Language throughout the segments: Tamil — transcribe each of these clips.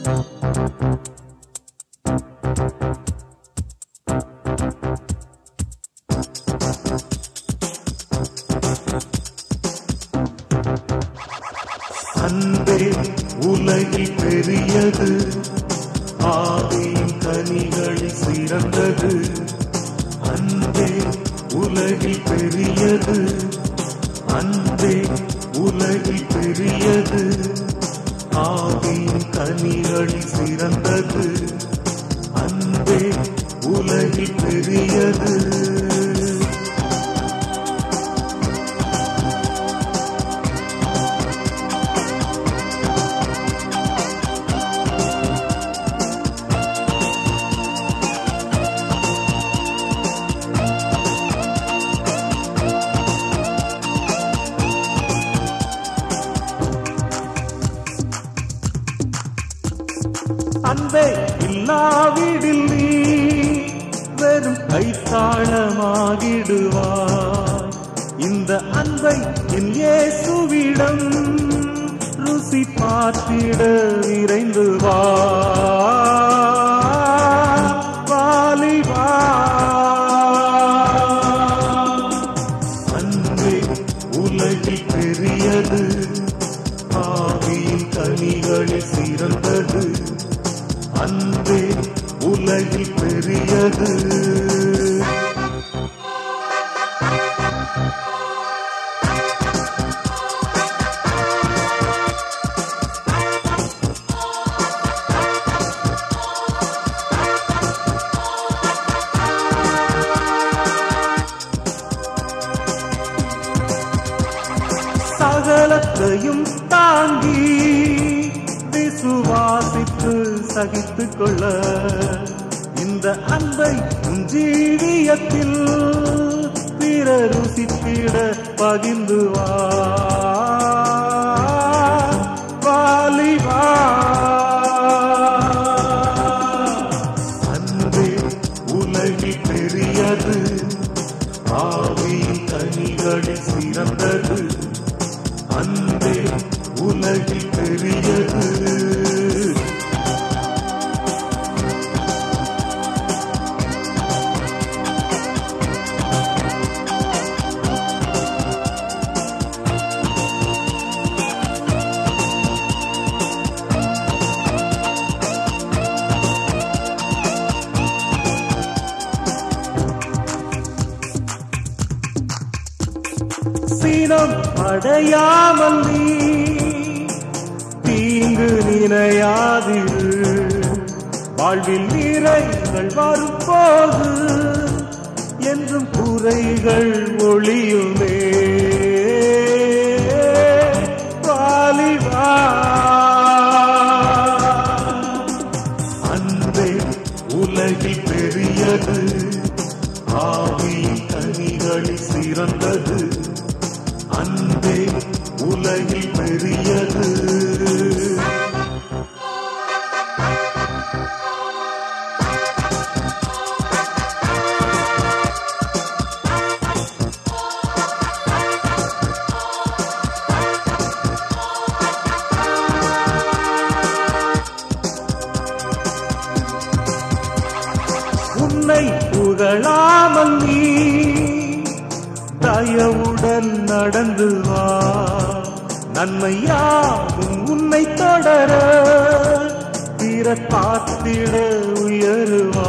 அன்பே உலகில் பெரியது ஆவியின் கனிகளில் சிறந்தது அன்பே உலகில் பெரியது அன்பே உலகில் பெரியது ஆவியின் கனிகளில் சிறந்தது அன்பே உலகில் பெரியது அன்பே இல்லாவிடில் நீ வெறும் கைத்தாளமாகிடுவாய் இந்த அன்பை என் இயேசுவிடம் ருசி பார்த்திட விரைந்து வா வாலிபா அன்பே உலகில் பெரியது ஆவியின் கனிகளில் சிறந்தது அன்பே உலகில் பெரியது சகலத்தையும் தாங்கி விசுவாசித்து சகித்துக் கொள்ள இந்த அன்பை உன் ஜீவியத்தில் பிற ருசித்திட பகிர்ந்து வா வாலிபா அன்பே உலகில் பெரியது ஆவியின் கனிகளில் சிறந்தது அன்பே உலகில் பெரியது சீனம் அடையாமல் நீ தீங்கு நினையாதிரு வாழ்வில் நிறைகள் வரும்போது என்றும் குறைகள் ஒளியுமே வாலிபா அன்பே உலகில் பெரியது ஆவியின் கனிகளில் சிறந்தது அன்பே உலகில் பெரியது உன்னை புகழாமல் நீ தயவுடன் நடந்து வா நன்மையாகும் உன்னை தொடர பிற காத்திட உயருவா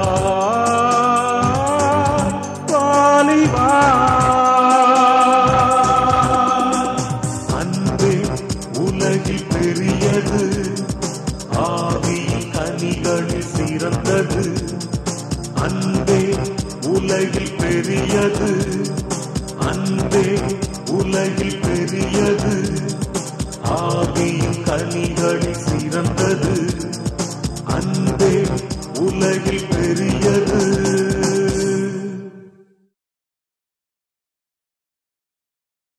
வாலிபா அன்பே உலகில் பெரியது ஆவி கனிகளில் சிறந்தது அன்பே உலகில் பெரியது அன்பே